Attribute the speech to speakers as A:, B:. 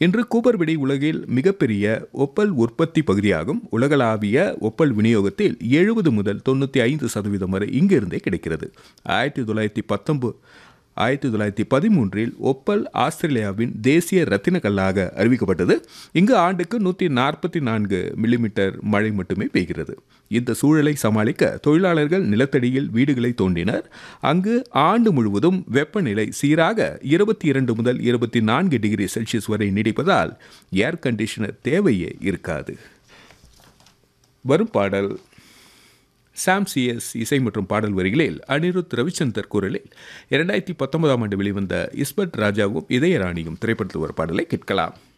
A: இன்று கூபர்விடி உலகில் மிகப்பெரிய ஒப்பல் உற்பத்தி பகுதியாகும் உலகளாவிய ஒப்பல் விநியோகத்தில் எழுபது முதல் தொண்ணூற்றி ஐந்து சதவீதம் வரை இங்கிருந்தே கிடைக்கிறது ஆயிரத்தி தொள்ளாயிரத்தி பத்தொன்பது ஆயிரத்தி தொள்ளாயிரத்தி பதிமூன்றில் ஒப்பல் ஆஸ்திரேலியாவின் தேசிய ரத்தின கல்லாக அறிவிக்கப்பட்டது இங்கு ஆண்டுக்கு நூற்றி நாற்பத்தி நான்கு மில்லிமீட்டர் மழை மட்டுமே பெய்கிறது இந்த சூழலை சமாளிக்க தொழிலாளர்கள் நிலத்தடியில் வீடுகளை தோண்டினர் அங்கு ஆண்டு முழுவதும் வெப்பநிலை சீராக இருபத்தி இரண்டு முதல் இருபத்தி நான்கு டிகிரி செல்சியஸ் வரை நீடிப்பதால் ஏர் கண்டிஷனர் தேவையே இருக்காது வரும் பாடல் சாம் சிஎஸ் இசை மற்றும் பாடல் வரிகளில் அனிருத் ரவிச்சந்தர் குரலில் இரண்டாயிரத்தி பத்தொன்பதாம் ஆண்டு வெளிவந்த இஸ்பட் ராஜாவும் இதயராணியும் திரைப்படத்தில் ஒரு பாடலை கேட்கலாம்